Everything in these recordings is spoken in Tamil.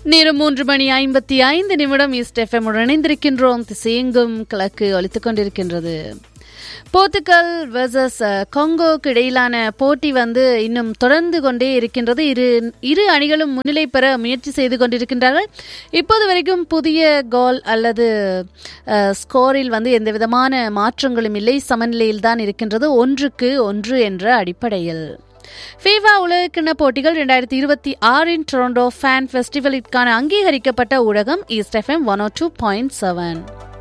நேரம் மூன்று மணி ஐம்பத்தி ஐந்து நிமிடம் ஈஸ்ட் எஃப்எம் இணைந்திருக்கின்றோம் திசையெங்கும் கிழக்கு ஒலித்துக் கொண்டிருக்கின்றது போர்த்துகல் வெர்சஸ் கொங்கோக்கு இடையிலான போட்டி வந்து இன்னும் தொடர்ந்து கொண்டே இருக்கின்றது இரு இரு அணிகளும் முன்னிலை பெற முயற்சி செய்து கொண்டிருக்கின்றார்கள் இப்போது வரைக்கும் புதிய கோல் அல்லது ஸ்கோரில் வந்து எந்த விதமான மாற்றங்களும் இல்லை சமநிலையில் தான் இருக்கின்றது ஒன்றுக்கு ஒன்று என்ற அடிப்படையில் ஃபீவா உலகக்கிண்ண போட்டிகள் இரண்டாயிரத்தி இருபத்தி ஆறின் டொரண்டோ ஃபேன் ஃபெஸ்டிவலிற்கான அங்கீகரிக்கப்பட்ட ஊடகம் east FM one oh two point seven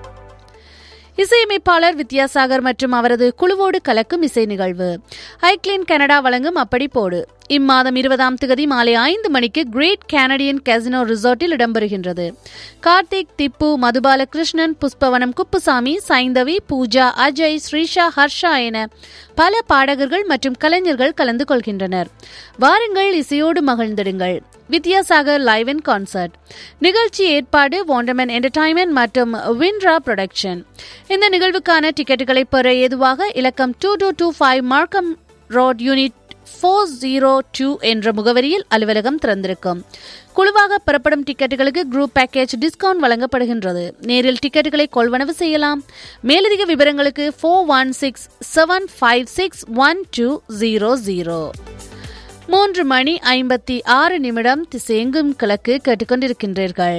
இசையமைப்பாளர் வித்யாசாகர் மற்றும் அவரது குழுவோடு கலக்கும் இசை நிகழ்வு ஹைக்ளின் கனடா வழங்கும் அப்படி போடு இம்மாதம் இருபதாம் திகதி மாலை ஐந்து மணிக்கு கிரேட் கனடியன் கேசினோ ரிசார்ட்டில் இடம்பெறுகின்றது கார்த்திக் திப்பு மதுபாலகிருஷ்ணன் புஷ்பவனம் குப்புசாமி சைந்தவி பூஜா அஜய் ஸ்ரீஷா ஹர்ஷா என பல பாடகர்கள் மற்றும் கலைஞர்கள் கலந்து கொள்கின்றனர் வாருங்கள் இசையோடு மகிழ்ந்திடுங்கள் வித்யாசாகர் லைவ் இன் கான்சர்ட் நிகழ்ச்சி ஏற்பாடு வாண்டமன் என்டர்டைன்மெண்ட் மற்றும் வின்ரா ப்ரொடக்ஷன் இந்த நிகழ்வுக்கான டிக்கெட்டுகளை பெற ஏதுவாக இலக்கம் two two two five Markham road unit four zero two என்ற முகவரியில் அலுவலகம் திறந்திருக்கும் குழுவாக பெறப்படும் டிக்கெட்டுகளுக்கு குரூப் பேக்கேஜ் டிஸ்கவுண்ட் வழங்கப்படுகின்றது நேரில் டிக்கெட்டுகளை கொள்வனவு செய்யலாம் மேலதிக விவரங்களுக்கு four one six seven five six one two zero zero மூன்று மணி ஐம்பத்தி ஆறு நிமிடம் திசையெங்கும் கிழக்கு கேட்டுக்கொண்டிருக்கின்றீர்கள்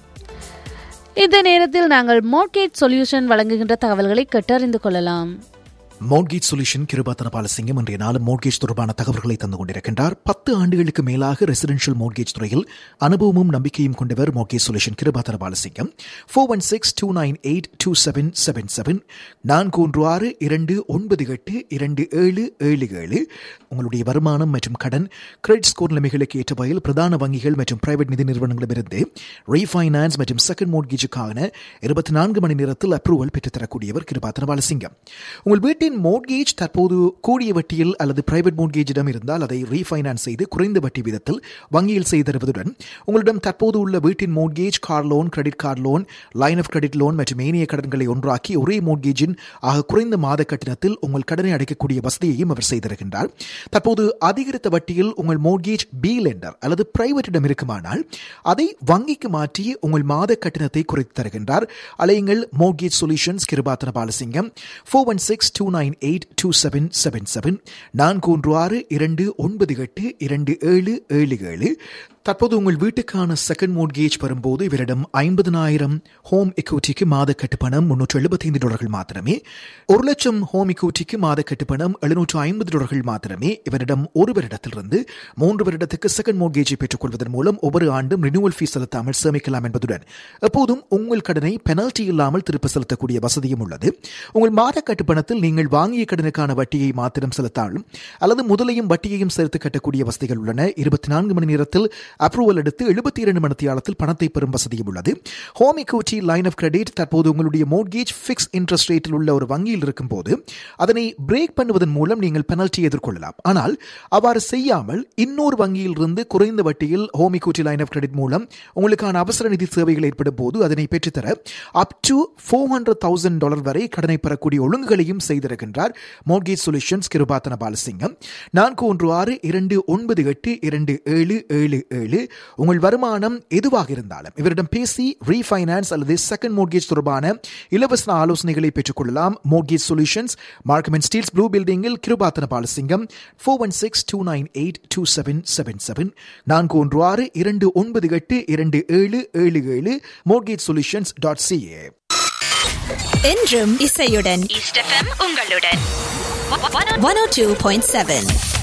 இந்த நேரத்தில் நாங்கள் மோர்கேட் சொல்யூஷன் வழங்குகின்ற தகவல்களை கேட்டறிந்து கொள்ளலாம் மோட்கேஜ் சொல்யூஷன் கிருபாத்தன பாலசிங்கம் இன்றைய நாளும் மோட்கேஜ் தொடர்பான தகவல்களை தந்து கொண்டிருக்கின்றார் பத்து ஆண்டுகளுக்கு மேலாக ரெசிடென்ஷியல் மோட்கேஜ் துறையில் அனுபவமும் நம்பிக்கையும் கொண்டவர் mortgage solution Kirubathana Balasingam four one six two nine eight two seven seven seven நான்கு ஒன்று ஆறு இரண்டு ஒன்பது எட்டு இரண்டு ஏழு ஏழு ஏழு உங்களுடைய வருமானம் மற்றும் கடன் கிரெடிட் ஸ்கோர் நிலைமைகளுக்கு ஏற்ற வகையில் பிரதான வங்கிகள் மற்றும் பிரைவேட் நிதி நிறுவனங்களிடமிருந்து ரீஃபைனான்ஸ் மற்றும் செகண்ட் மோட்கேஜுக்கான இருபத்தி நான்கு மணி நேரத்தில் அப்ரூவல் பெற்றுத்தரக்கூடியவர் கிருபாத்தன பாலசிங்கம் உங்கள் வீட்டின் வீட்டின் மோட்கேஜ் தற்போது கூடிய வட்டியில் அல்லது பிரைவேட் மோட்கேஜிடம் இருந்தால் அதை ரீஃபைனான்ஸ் செய்து குறைந்த வட்டி வீதத்தில் வங்கியில் செய்து தருவதுடன் உங்களிடம் தற்போது உள்ள வீட்டின் mortgage car loan credit card loan line of credit loan மற்றும் ஏனைய கடன்களை ஒன்றாக்கி ஒரே மோட்கேஜின் ஆக குறைந்த மாத கட்டணத்தில் உங்கள் கடனை அடைக்கக்கூடிய வசதியையும் அவர் செய்திருக்கின்றார் தற்போது அதிகரித்த வட்டியில் உங்கள் மோட்கேஜ் பி லெண்டர் அல்லது பிரைவேட்டிடம் இருக்குமானால் அதை வங்கிக்கு மாற்றி உங்கள் மாத கட்டணத்தை குறைத்து தருகின்றார் அலையுங்கள் mortgage solutions Kirubathana Balasingam four one six two nine eight two seven seven seven நான்கு ஒன்று ஆறு இரண்டு ஒன்பது எட்டு இரண்டு ஏழு ஏழு ஏழு தற்போது உங்கள் வீட்டுக்கான செகண்ட் மோட்கேஜ் வரும்போது இவரிடம் ஐம்பதனாயிரம் ஹோம் எக்யூட்டிக்கு மாத கட்டுப்பணம் முன்னூற்று எழுபத்தைந்து டாலர்கள் மாத்திரமே ஒரு லட்சம் ஹோம் எக்யூட்டிக்கு மாத கட்டுப்பணம் எழுநூற்று ஐம்பது டாலர்கள் மாத்திரமே இவரிடம் ஒரு வருடத்திலிருந்து மூன்று வருடத்துக்கு செகண்ட் மோட்கேஜை பெற்றுக்கொள்வதன் மூலம் ஒவ்வொரு ஆண்டும் ரினியூவல் ஃபீஸ் செலுத்தாமல் சேமிக்கலாம் என்பதுடன் எப்போதும் உங்கள் கடனை பெனல்டி இல்லாமல் திருப்ப செலுத்தக்கூடிய வசதியும் உள்ளது உங்கள் மாத கட்டுப்பணத்தில் நீங்கள் வாங்கிய கடனுக்கான வட்டியை மாத்திரம் செலுத்தாலும் அல்லது முதலையும் வட்டியையும் சேர்த்து கட்டக்கூடிய வசதிகள் உள்ளன இருபத்தி நான்கு மணி நேரத்தில் அப்ரூவல் எடுத்து எழுபத்தி இரண்டு மணித்தியாலத்தில் பணத்தை பெறும் வசதியும் உள்ளது home equity line of credit தற்போது உங்களுடைய மோட்கேஜ் ஃபிக்ஸ் இன்ட்ரெஸ்ட் ரேட்டில் உள்ள ஒரு வங்கியில் இருக்கும் போது அதனை பிரேக் பண்ணுவதன் மூலம் நீங்கள் பெனல்ட்டி எதிர்கொள்ளலாம் ஆனால் அவ்வாறு செய்யாமல் இன்னொரு வங்கியில் இருந்து குறைந்த வட்டியில் home equity line of credit மூலம் உங்களுக்கான அவசர நிதி சேவைகள் ஏற்படும் போது அதனை பெற்றுத்தர up to four hundred thousand dollar வரை கடனை பெறக்கூடிய ஒழுங்குகளையும் செய்திருக்கின்றார் மோட்கேஜ் சொல்யூஷன்ஸ் கிருபாத்தன பாலசிங்கம் நான்கு ஒன்று ஆறு இரண்டு ஒன்பது எட்டு இரண்டு ஏழு ஏழு ஏழு உங்கள் வருமானம் எதுவாக இருந்தாலும் இவரிடம் பேசி ரீஃபைனான்ஸ் அல்லது செகண்ட் மோட்கேஜ் தொடர்பான இலவச ஆலோசனைகளை பெற்றுக்கொள்ளலாம் mortgage solutions Markham and Steeles blue பில்டிங்கில் Kirubathana Balasingam four one six two nine eight two seven seven seven நான்கு ஒன்று ஆறு இரண்டு ஒன்பது எட்டு இரண்டு ஏழு ஏழு ஏழு மோட்கேஜ் சொல்யூஷன்ஸ் டாட் சிஏ என்றும் இசையுடன் ஈஸ்ட் எஃப்எம் உங்களுடன் one oh two point seven